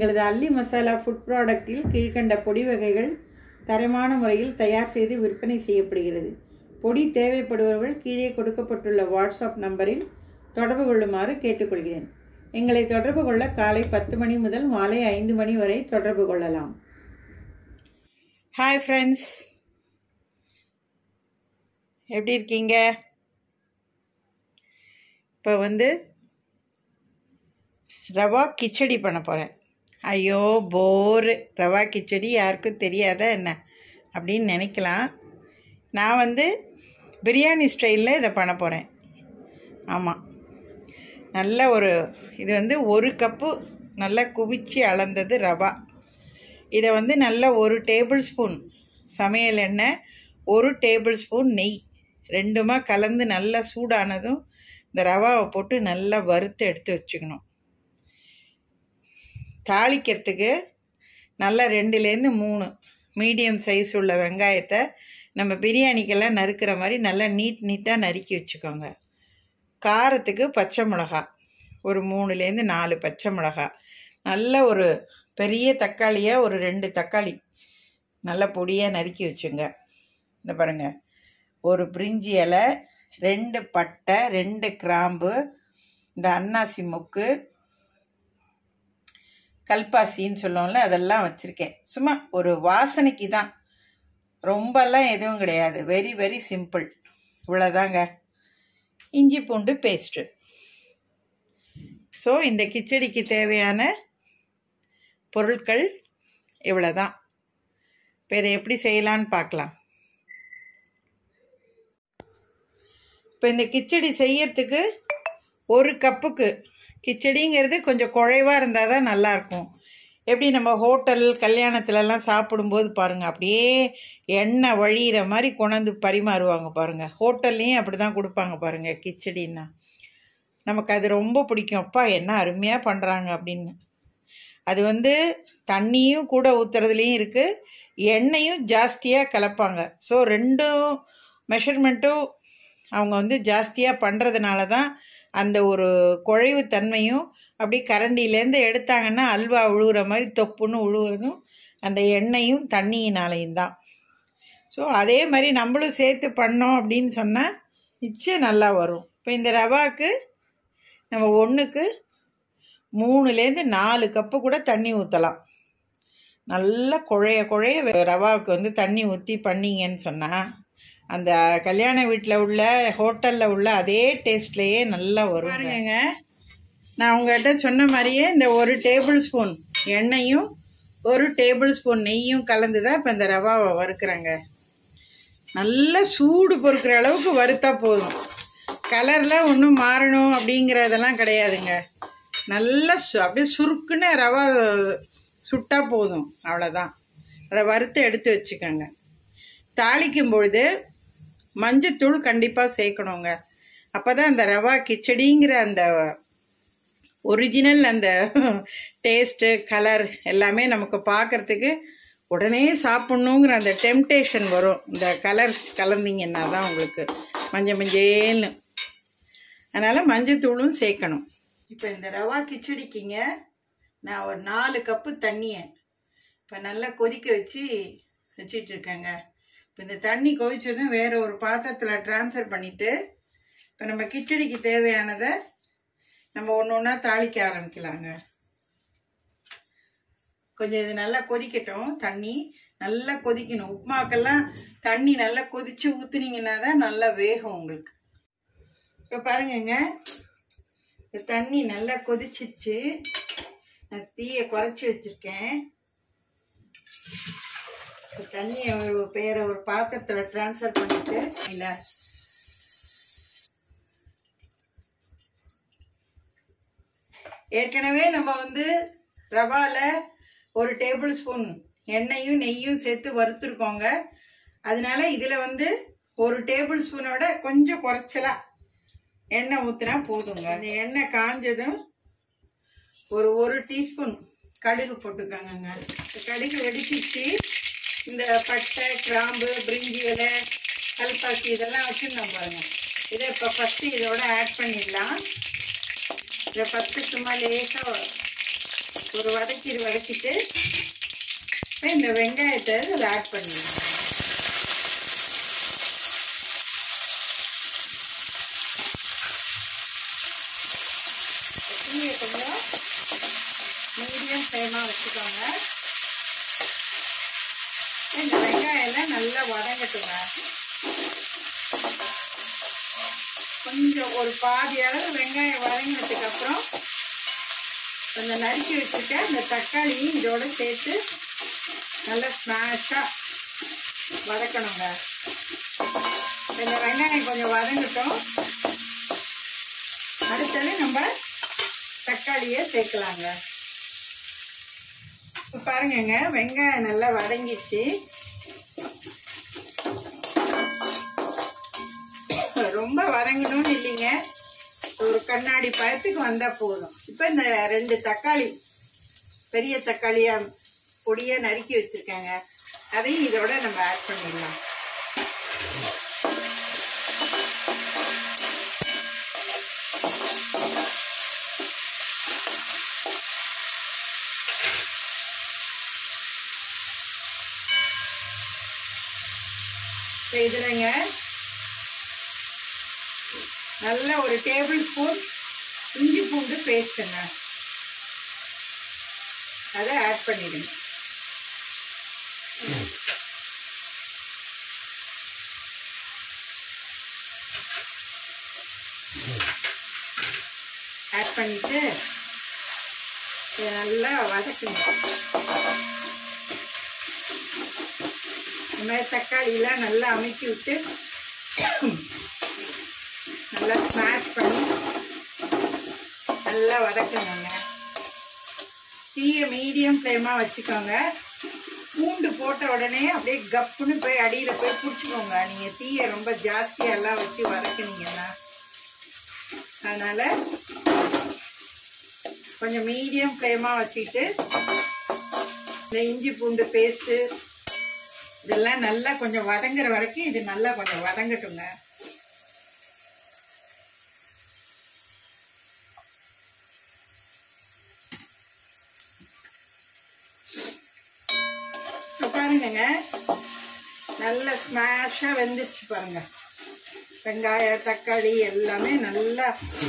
எங்களது அல்லி மசாலா ஃபுட் ப்ராடக்ட்டில் கீழ்கண்ட பொடி வகைகள் தரமான முறையில் தயார் செய்து விற்பனை செய்யப்படுகிறது பொடி தேவைப்படுபவர்கள் கீழே கொடுக்கப்பட்டுள்ள வாட்ஸ்அப் நம்பரில் தொடர்பு கொள்ளுமாறு கேட்டுக்கொள்கிறேன் எங்களை தொடர்பு கொள்ள காலை பத்து மணி முதல் மாலை ஐந்து மணி வரை தொடர்பு கொள்ளலாம் ஹாய் ஃப்ரெண்ட்ஸ் எப்படி இருக்கீங்க இப்போ வந்து ரவா கிச்சடி பண்ண போகிறேன் ஐயோ போரு ரவா கிச்சடி யாருக்கும் தெரியாதா என்ன அப்படின்னு நினைக்கலாம் நான் வந்து பிரியாணி ஸ்டைலில் இதை பண்ண போகிறேன் ஆமாம் நல்ல ஒரு இது வந்து ஒரு கப்பு நல்லா குவிச்சு அளந்தது ரவா இதை வந்து நல்ல ஒரு டேபிள் ஸ்பூன் சமையல் எண்ணெய் ஒரு டேபிள் ஸ்பூன் நெய் ரெண்டுமா கலந்து நல்லா சூடானதும் இந்த ரவாவை போட்டு நல்லா வறுத்து எடுத்து வச்சுக்கணும் தாளிக்கிறதுக்கு நல்லா ரெண்டுலேருந்து மூணு மீடியம் சைஸ் உள்ள வெங்காயத்தை நம்ம பிரியாணிக்கெல்லாம் நறுக்கிற மாதிரி நல்லா நீட் நீட்டாக நறுக்கி வச்சுக்கோங்க காரத்துக்கு பச்சை மிளகா ஒரு மூணுலேருந்து நாலு பச்சை மிளகா நல்ல ஒரு பெரிய தக்காளியாக ஒரு ரெண்டு தக்காளி நல்ல பொடியாக நறுக்கி வச்சுங்க இந்த பாருங்கள் ஒரு பிரிஞ்சி இலை ரெண்டு பட்டை ரெண்டு கிராம்பு இந்த அன்னாசி முக்கு கல்பாசின்னு சொல்லுவோம்ல அதெல்லாம் வச்சுருக்கேன் சும்மா ஒரு வாசனைக்கு தான் ரொம்பலாம் எதுவும் கிடையாது வெரி வெரி சிம்பிள் இவ்வளோதாங்க இஞ்சி பூண்டு பேஸ்ட்டு ஸோ இந்த கிச்சடிக்கு தேவையான பொருட்கள் இவ்வளோதான் இப்போ இதை எப்படி செய்யலான்னு பார்க்கலாம் இப்போ இந்த கிச்சடி செய்யறதுக்கு ஒரு கப்புக்கு கிச்சடிங்கிறது கொஞ்சம் குழைவாக இருந்தால் தான் நல்லாயிருக்கும் எப்படி நம்ம ஹோட்டல் கல்யாணத்துலலாம் சாப்பிடும்போது பாருங்கள் அப்படியே எண்ணெய் வழியிற மாதிரி கொண்டாந்து பரிமாறுவாங்க பாருங்கள் ஹோட்டல்லையும் அப்படி தான் கொடுப்பாங்க பாருங்கள் கிச்சடின்னா நமக்கு அது ரொம்ப பிடிக்கும் அப்பா என்ன அருமையாக பண்ணுறாங்க அப்படின்னு அது வந்து தண்ணியும் கூட ஊற்றுறதுலேயும் இருக்குது எண்ணெயும் ஜாஸ்தியாக கலப்பாங்க ஸோ ரெண்டும் மெஷர்மெண்ட்டும் அவங்க வந்து ஜாஸ்தியாக பண்ணுறதுனால தான் அந்த ஒரு குழைவு தன்மையும் அப்படி கரண்டிலேருந்து எடுத்தாங்கன்னா அல்வா உழுவுற மாதிரி தொப்புன்னு உழுவுறதும் அந்த எண்ணெயும் தண்ணியினாலையும் தான் ஸோ அதே மாதிரி நம்மளும் சேர்த்து பண்ணோம் அப்படின்னு சொன்னால் நிச்சயம் நல்லா வரும் இப்போ இந்த ரவாவுக்கு நம்ம ஒன்றுக்கு மூணுலேருந்து நாலு கப்பு கூட தண்ணி ஊற்றலாம் நல்லா குழைய குழைய ரவாவுக்கு வந்து தண்ணி ஊற்றி பண்ணிங்கன்னு சொன்னால் அந்த கல்யாண வீட்டில் உள்ள ஹோட்டலில் உள்ள அதே டேஸ்ட்லேயே நல்லா வரும் பாருங்க நான் உங்கள்கிட்ட சொன்ன மாதிரியே இந்த ஒரு டேபிள் ஸ்பூன் எண்ணெயும் ஒரு டேபிள் ஸ்பூன் நெய்யும் கலந்து தான் இப்போ இந்த ரவாவை வறுக்கிறேங்க நல்லா சூடு பொறுக்கிற அளவுக்கு வறுத்தா போதும் கலர்லாம் ஒன்றும் மாறணும் அப்படிங்கிறதெல்லாம் கிடையாதுங்க நல்லா சு அப்படியே சுருக்குன்னு ரவா சுட்டா போதும் அவ்வளோதான் அதை வறுத்து எடுத்து வச்சுக்கோங்க தாளிக்கும் பொழுது மஞ்சத்தூள் கண்டிப்பாக சேர்க்கணுங்க அப்போ தான் அந்த ரவா கிச்சடிங்கிற அந்த ஒரிஜினல் அந்த டேஸ்ட்டு கலர் எல்லாமே நமக்கு பார்க்குறதுக்கு உடனே சாப்பிட்ணுங்கிற அந்த டெம்டேஷன் வரும் இந்த கலர் கலந்தீங்கன்னா தான் உங்களுக்கு மஞ்சள் மஞ்சேல்னு அதனால் மஞ்சத்தூளும் சேர்க்கணும் இப்போ இந்த ரவா கிச்சடிக்குங்க நான் ஒரு நாலு கப்பு தண்ணியை இப்போ நல்லா கொதிக்க வச்சு வச்சிட்ருக்கேங்க இப்போ இந்த தண்ணி கொதிச்சதும் வேறு ஒரு பாத்திரத்தில் ட்ரான்ஸ்ஃபர் பண்ணிவிட்டு இப்போ நம்ம கிச்சடிக்கு தேவையானதை நம்ம ஒன்று ஒன்றா தாளிக்க ஆரம்பிக்கலாங்க கொஞ்சம் இது நல்லா கொதிக்கட்டும் தண்ணி நல்லா கொதிக்கணும் உப்புமாக்கெல்லாம் தண்ணி நல்லா கொதிச்சு ஊற்றுனீங்கன்னா தான் நல்லா வேகும் உங்களுக்கு இப்போ பாருங்கங்க இந்த தண்ணி நல்லா கொதிச்சிருச்சு நான் தீயை குறைச்சி வச்சுருக்கேன் தண்ணியை ஒரு பேர ஒரு பாத்திரத்தில் ட்ரான்ஸ்ஃபர் பண்ணிட்டு இல்லை ஏற்கனவே நம்ம வந்து ரவாவில் ஒரு டேபிள் ஸ்பூன் எண்ணெயும் நெய்யும் சேர்த்து வறுத்துருக்கோங்க அதனால இதில் வந்து ஒரு டேபிள் ஸ்பூனோட கொஞ்சம் குறைச்சலா எண்ணெய் ஊற்றினா போதுங்க அந்த எண்ணெய் காஞ்சதும் ஒரு ஒரு டீஸ்பூன் கடுகு போட்டுக்கோங்கங்க கடுகு வெடிச்சிச்சு இந்த பட்டை கிராம்பு பிரிஞ்சி இலை கல்பாசி இதெல்லாம் வச்சுருந்தோம் பாருங்க இதை இப்போ ஃபஸ்ட்டு இதோட ஆட் பண்ணிடலாம் இதை ஃபஸ்ட்டு சும்மா லேசாக ஒரு வதக்கி வதக்கிட்டு இந்த வெங்காயத்தை இதில் ஆட் பண்ணிடுங்க தீயை கொஞ்சம் மீடியம் ஃப்ளேமாக வச்சுக்கோங்க இந்த வெங்காயம் எல்லாம் நல்லா வதங்கட்டுங்க கொஞ்சம் ஒரு பாதி அளவு வெங்காயம் வதங்கினதுக்கு அப்புறம் கொஞ்சம் நறுக்கி வச்சுட்டு அந்த தக்காளியும் இதோட சேர்த்து நல்லா ஸ்மாஷாக வதக்கணுங்க இந்த வெங்காயம் கொஞ்சம் வதங்கட்டும் அடுத்தது நம்ம தக்காளியை சேர்க்கலாங்க இப்போ பாருங்கங்க வெங்காயம் நல்லா வதங்கிச்சு ரொம்ப வதங்கணும்னு இல்லைங்க ஒரு கண்ணாடி பழத்துக்கு வந்தால் போதும் இப்போ இந்த ரெண்டு தக்காளி பெரிய தக்காளியாக பொடியாக நறுக்கி வச்சுருக்காங்க அதையும் இதோட நம்ம ஆட் பண்ணிடலாம் இப்போ இதுலங்க நல்ல ஒரு டேபிள் ஸ்பூன் இஞ்சி பூண்டு பேஸ்ட்டுங்க அதை ஆட் பண்ணிடுங்க ஆட் பண்ணிட்டு இதை நல்லா வதக்குங்க இந்த மாதிரி தக்காளியெலாம் நல்லா அமுக்கி விட்டு நல்லா ஸ்மாஷ் பண்ணி நல்லா வதக்குங்க தீயை மீடியம் ஃப்ளேமாக வச்சுக்கோங்க பூண்டு போட்ட உடனே அப்படியே கப்புன்னு போய் அடியில் போய் பிடிச்சிக்கோங்க நீங்கள் தீயை ரொம்ப ஜாஸ்தியெல்லாம் வச்சு வதக்குனீங்கன்னா அதனால் கொஞ்சம் மீடியம் ஃப்ளேமாக வச்சுட்டு இந்த இஞ்சி பூண்டு பேஸ்ட்டு இதெல்லாம் நல்லா கொஞ்சம் வதங்குற வரைக்கும் இது நல்லா கொஞ்சம் வதங்கட்டுங்க பாருங்கங்க நல்ல ஸ்மாஷாக வெந்துருச்சு பாருங்க வெங்காயம் தக்காளி எல்லாமே நல்லா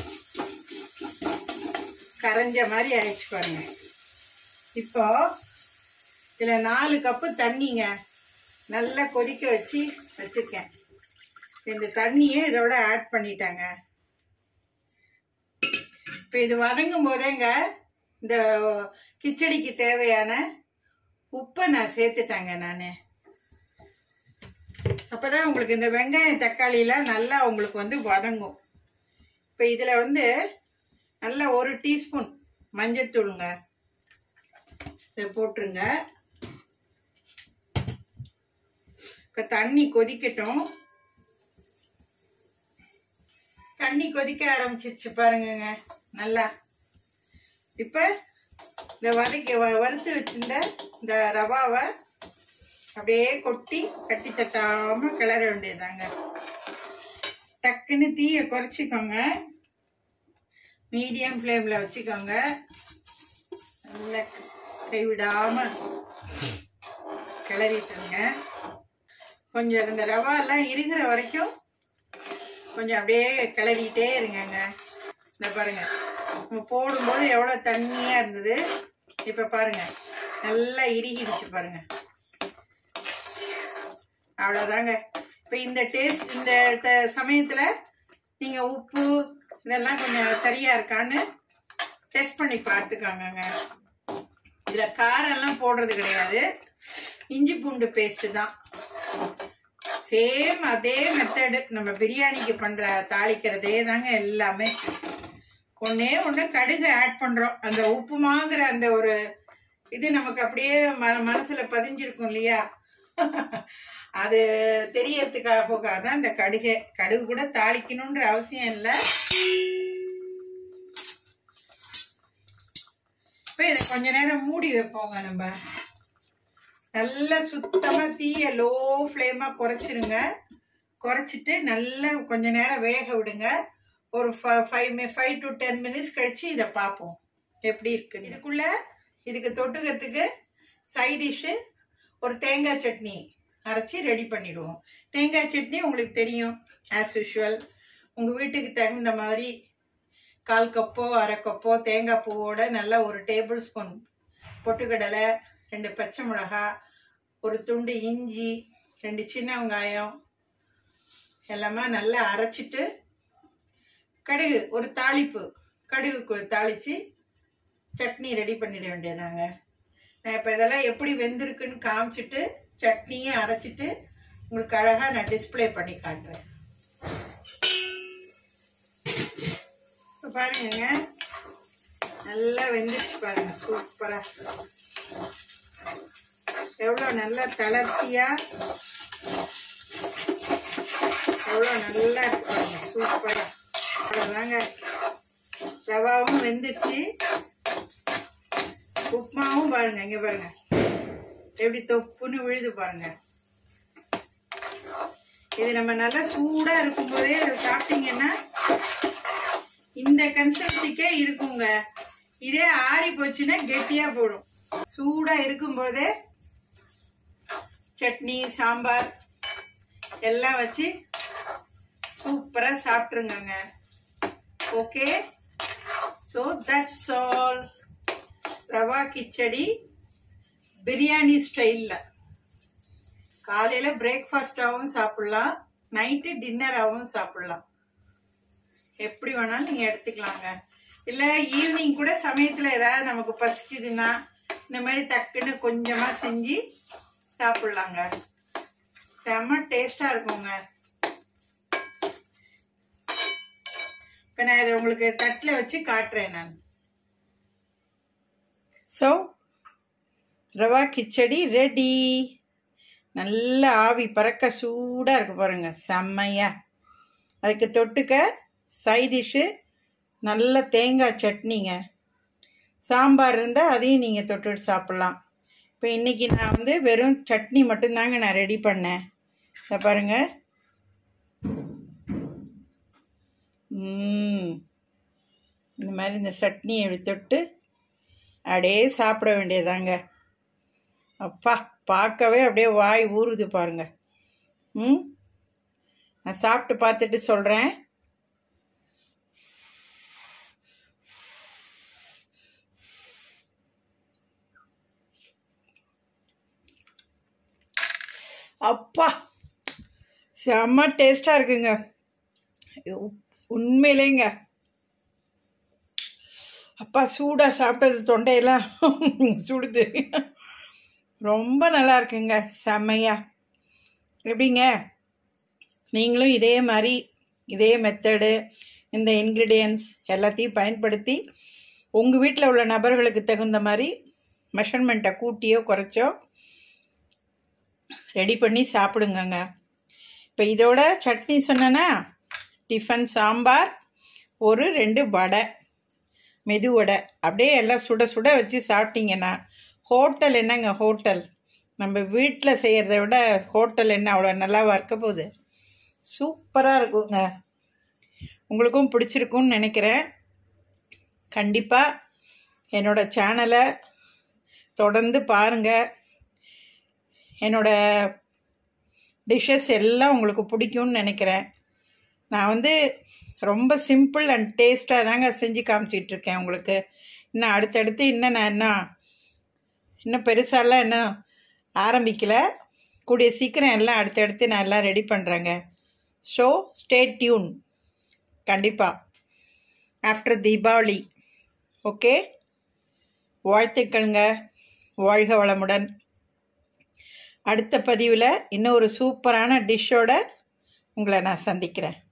கரைஞ்ச மாதிரி ஆயிடுச்சு பாருங்க இப்போ இதில் நாலு கப்பு தண்ணிங்க நல்லா கொதிக்க வச்சு வச்சுருக்கேன் இந்த தண்ணியை இதோட ஆட் பண்ணிட்டாங்க இப்போ இது வதங்கும் போதேங்க இந்த கிச்சடிக்கு தேவையான உப்பை நான் சேர்த்துட்டாங்க நான் அப்போதான் உங்களுக்கு இந்த வெங்காயம் தக்காளிலாம் நல்லா உங்களுக்கு வந்து வதங்கும் இப்போ இதில் வந்து நல்லா ஒரு டீஸ்பூன் மஞ்சத்தூளுங்க இதை போட்டுருங்க இப்போ தண்ணி கொதிக்கட்டும் தண்ணி கொதிக்க ஆரம்பிச்சிருச்சு பாருங்கங்க நல்லா இப்போ இந்த வதக்கி வ- வறுத்து வச்சிருந்த இந்த ரவாவை அப்படியே கொட்டி கட்டி தட்டாம கிளற வேண்டியதாங்க டக்குன்னு தீயை குறைச்சிக்கோங்க மீடியம் ஃப்ளேமில் வச்சுக்கோங்க நல்லா கைவிடாம கிளறிட்டுருங்க கொஞ்சம் இந்த ரவா எல்லாம் இருக்கிற வரைக்கும் கொஞ்சம் அப்படியே கிளறிட்டே இருங்கங்க இந்த பாருங்க நம்ம போடும்போது எவ்வளோ தண்ணியாக இருந்தது இப்போ பாருங்க நல்லா இறுகிடுச்சு பாருங்க அவ்வளோதாங்க இப்போ இந்த டேஸ்ட் இந்த ட- சமயத்தில் நீங்கள் உப்பு இதெல்லாம் கொஞ்சம் சரியாக இருக்கான்னு டெஸ்ட் பண்ணி பார்த்துக்கோங்கங்க இதில் காரெல்லாம் போடுறது கிடையாது இஞ்சி பூண்டு பேஸ்ட்டு தான் சேம் அதே மெத்தடு நம்ம பிரியாணிக்கு பண்ணுற தாளிக்கிறதே தாங்க எல்லாமே ஒன்றே ஒன்று கடுகு ஆட் பண்ணுறோம் அந்த உப்புமாங்கிற அந்த ஒரு இது நமக்கு அப்படியே ம மனசில் பதிஞ்சிருக்கும் இல்லையா அது தெரியறதுக்காக தான் இந்த கடுகு கடுகு கூட தாளிக்கணுன்ற அவசியம் இல்லை இப்போ இதை கொஞ்ச நேரம் மூடி வைப்போங்க நம்ம நல்லா சுத்தமா தீய லோ ஃப்ளேமா குறைச்சிருங்க குறைச்சிட்டு நல்லா கொஞ்ச நேரம் வேக விடுங்க ஒரு five five to ten minutes கழிச்சு இதை பார்ப்போம் எப்படி இருக்குன்னு இதுக்குள்ள இதுக்கு தொட்டுக்கிறதுக்கு சைட் டிஷ்ஷு ஒரு தேங்காய் சட்னி அரைச்சி ரெடி பண்ணிடுவோம் தேங்காய் சட்னி உங்களுக்கு தெரியும் ஆஸ் யூஷுவல் உங்கள் வீட்டுக்கு தகுந்த மாதிரி கால் கப்போ அரை கப்போ தேங்காய் பூவோட நல்லா ஒரு டேபிள் ஸ்பூன் பொட்டுக்கடலை ரெண்டு பச்சை மிளகா ஒரு துண்டு இஞ்சி ரெண்டு சின்ன வெங்காயம் எல்லாமே நல்லா அரைச்சிட்டு கடுகு ஒரு தாளிப்பு கடுகு தாளித்து சட்னி ரெடி பண்ணிட வேண்டியதாங்க நான் இப்போ இதெல்லாம் எப்படி வெந்திருக்குன்னு காமிச்சிட்டு சட்னியை அரைச்சிட்டு உங்களுக்கு அழகாக நான் டிஸ்ப்ளே பண்ணி காட்டுறேன் இப்போ பாருங்கங்க நல்லா வெந்துருச்சு பாருங்க சூப்பராக எவ்வளோ நல்லா தளர்த்தியாக எவ்வளோ நல்லா இருக்கு பாருங்க சூப்பராக அவ்வளோதாங்க ரவாவும் வெந்துருச்சு உப்புமாவும் பாருங்க இங்க பாருங்க எப்படி தொப்புன்னு விழுது பாருங்க இது நம்ம நல்லா சூடா இருக்கும்போதே அதை சாப்பிட்டீங்கன்னா இந்த கன்சிஸ்டன்சிக்கே இருக்குங்க இதே ஆறி போச்சுன்னா கெட்டியா போடும் சூடா இருக்கும்போதே சட்னி சாம்பார் எல்லாம் வச்சு சூப்பரா சாப்பிட்ருங்க okay so that's all rava kichadi biryani ஸ்டைலில் காலையில் பிரேக்ஃபாஸ்டாகவும் சாப்பிட்லாம் நைட்டு டின்னராகவும் சாப்பிட்லாம் எப்படி வேணாலும் நீங்கள் எடுத்துக்கலாங்க இல்லை ஈவினிங் கூட சமயத்தில் ஏதாவது நமக்கு பசிக்குதுன்னா இந்த மாதிரி டக்குன்னு கொஞ்சமாக செஞ்சு சாப்பிட்லாங்க செம்ம டேஸ்டாக இருக்குங்க இப்போ நான் இதை உங்களுக்கு தட்டில் வச்சு காட்டுறேன் நான் ஸோ ரவா கிச்சடி ரெடி நல்ல ஆவி பறக்க சூடாக இருக்கு பாருங்க செம்மையா அதுக்கு தொட்டுக்க சைடிஷ்ஷு நல்ல தேங்காய் சட்னிங்க சாம்பார் இருந்தால் அதையும் நீங்கள் தொட்டுட்டு சாப்பிட்லாம் இப்போ இன்றைக்கி நான் வந்து வெறும் சட்னி மட்டும்தாங்க நான் ரெடி பண்ணேன் இதை பாருங்க ம் இந்த மாதிரி இந்த சட்னியை இப்படி தொட்டு அப்படியே சாப்பிட வேண்டியதாங்க அப்பா பார்க்கவே அப்படியே வாய் ஊறுது பாருங்க ம் நான் சாப்பிட்டு பார்த்துட்டு சொல்கிறேன் அப்பா செம்ம டேஸ்டாக இருக்குங்க உண்மையிலேங்க அப்பா சூடாக சாப்பிட்டது தொண்டையெல்லாம் சுடுது ரொம்ப நல்லா இருக்குங்க செம்மையா எப்படிங்க நீங்களும் இதே மாதிரி இதே மெத்தடு இந்த இன்க்ரீடியன்ஸ் எல்லாத்தையும் பயன்படுத்தி உங்கள் வீட்டில் உள்ள நபர்களுக்கு தகுந்த மாதிரி மெஷர்மெண்ட்டை கூட்டியோ குறைச்சோ ரெடி பண்ணி சாப்பிடுங்கங்க இப்போ இதோட சட்னி சொன்னேன்னா டிஃபன் சாம்பார் ஒரு ரெண்டு வடை மெது வடை அப்படியே எல்லாம் சுட சுட வச்சு சாப்பிட்டீங்கன்னா ஹோட்டல் என்னங்க ஹோட்டல் நம்ம வீட்டில் செய்கிறத விட ஹோட்டல் என்ன அவ்வளோ நல்லாவா இருக்க போகுது சூப்பராக இருக்குங்க உங்களுக்கும் பிடிச்சிருக்கும்னு நினைக்கிறேன் கண்டிப்பாக என்னோட சேனலை தொடர்ந்து பாருங்கள் என்னோட டிஷ்ஷஸ் எல்லாம் உங்களுக்கு பிடிக்கும்னு நினைக்கிறேன் நான் வந்து ரொம்ப சிம்பிள் அண்ட் டேஸ்ட்டாக தாங்க செஞ்சு காமிச்சிட்டு இருக்கேன் உங்களுக்கு இன்னும் அடுத்தடுத்து இன்னும் நான் என்ன இன்னும் பெருசாலாம் இன்னும் ஆரம்பிக்கல கூடிய சீக்கிரம் எல்லாம் அடுத்தடுத்து நான் எல்லாம் ரெடி பண்ணுறேங்க ஸோ ஸ்டே டியூன் கண்டிப்பாக ஆஃப்டர் தீபாவளி ஓகே வாழ்த்துக்கள்ங்க வாழ்க வளமுடன் அடுத்த பதிவில் இன்னும் ஒரு சூப்பரான டிஷ்ஷோட உங்களை நான் சந்திக்கிறேன்